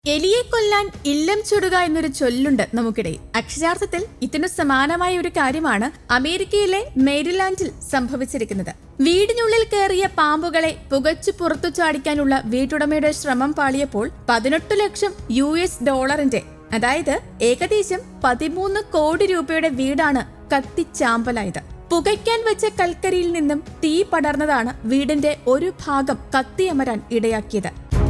എലിയെ കൊല്ലാൻ ഇല്ലം ചുടുക എന്നൊരു ചൊല്ലുണ്ട് നമുക്കിടയിൽ അക്ഷരാർത്ഥത്തിൽ ഇതിനു സമാനമായ ഒരു കാര്യമാണ് അമേരിക്കയിലെ മേരിലാൻഡിൽ സംഭവിച്ചിരിക്കുന്നത് വീടിനുള്ളിൽ കയറിയ പാമ്പുകളെ പുകച്ചു പുറത്തു ചാടിക്കാനുള്ള വീട്ടുടമയുടെ ശ്രമം പാളിയപ്പോൾ പതിനെട്ട് ലക്ഷം യു എസ് ഡോളറിന്റെ അതായത് ഏകദേശം പതിമൂന്ന് കോടി രൂപയുടെ വീടാണ് കത്തിച്ചാമ്പലായത് പുകയ്ക്കാൻ വെച്ച കൽക്കരിയിൽ നിന്നും തീ പടർന്നതാണ് വീടിന്റെ ഒരു ഭാഗം കത്തിയമരാൻ ഇടയാക്കിയത്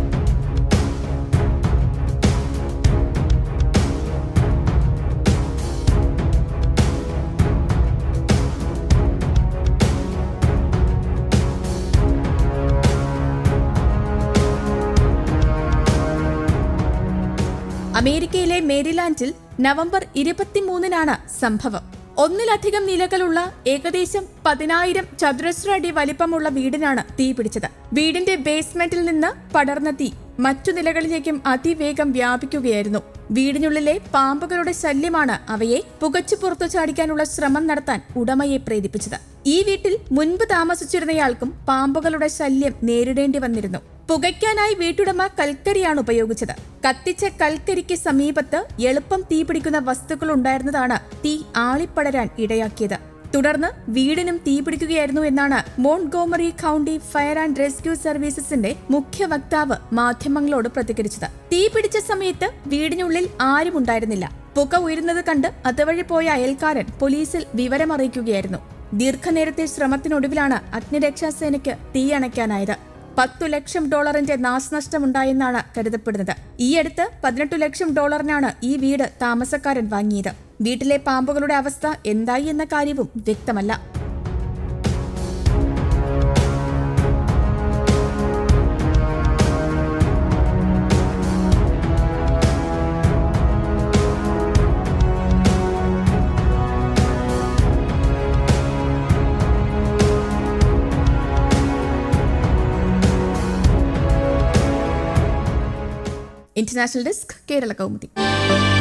അമേരിക്കയിലെ മേരിലാൻഡിൽ നവംബർ ഇരുപത്തിമൂന്നിനാണ് സംഭവം ഒന്നിലധികം നിലകളുള്ള ഏകദേശം പതിനായിരം ചതുരശ്ര അടി വലിപ്പമുള്ള വീടിനാണ് തീ പിടിച്ചത് വീടിന്റെ ബേസ്മെന്റിൽ നിന്ന് പടർന്ന തീ മറ്റു നിലകളിലേക്കും അതിവേഗം വ്യാപിക്കുകയായിരുന്നു വീടിനുള്ളിലെ പാമ്പുകളുടെ ശല്യമാണ് അവയെ പുകച്ചു പുറത്തു ചാടിക്കാനുള്ള ശ്രമം നടത്താൻ ഉടമയെ പ്രേരിപ്പിച്ചത് ഈ വീട്ടിൽ മുൻപ് താമസിച്ചിരുന്നയാൾക്കും പാമ്പുകളുടെ ശല്യം നേരിടേണ്ടി വന്നിരുന്നു പുകയ്ക്കാനായി വീട്ടുടമ കൽക്കരിയാണ് ഉപയോഗിച്ചത് കത്തിച്ച കൽക്കരിക്ക് സമീപത്ത് എളുപ്പം തീപിടിക്കുന്ന വസ്തുക്കൾ ഉണ്ടായിരുന്നതാണ് തീ ആളിപ്പടരാൻ ഇടയാക്കിയത് തുടർന്ന് വീടിനും തീപിടിക്കുകയായിരുന്നു എന്നാണ് Montgomery county fire and rescue സർവീസസിന്റെ മുഖ്യ വക്താവ് മാധ്യമങ്ങളോട് പ്രതികരിച്ചത് തീ പിടിച്ച സമയത്ത് വീടിനുള്ളിൽ ആരും ഉണ്ടായിരുന്നില്ല പുക ഉയരുന്നത് കണ്ട് അതുവഴി പോയ അയൽക്കാരൻ പോലീസിൽ വിവരമറിയിക്കുകയായിരുന്നു ദീർഘനേരത്തെ ശ്രമത്തിനൊടുവിലാണ് അഗ്നിരക്ഷാസേനയ്ക്ക് തീ അണയ്ക്കാനായത് പത്തു ലക്ഷം ഡോളറിന്റെ നാശനഷ്ടമുണ്ടായെന്നാണ് കരുതപ്പെടുന്നത് ഈയടുത്ത് പതിനെട്ട് ലക്ഷം ഡോളറിനാണ് ഈ വീട് താമസക്കാരൻ വാങ്ങിയത് വീട്ടിലെ പാമ്പുകളുടെ അവസ്ഥ എന്തായി എന്ന കാര്യവും വ്യക്തമല്ല ഇന്റർനാഷണൽ ഡെസ്ക് കേരള കൗമുദി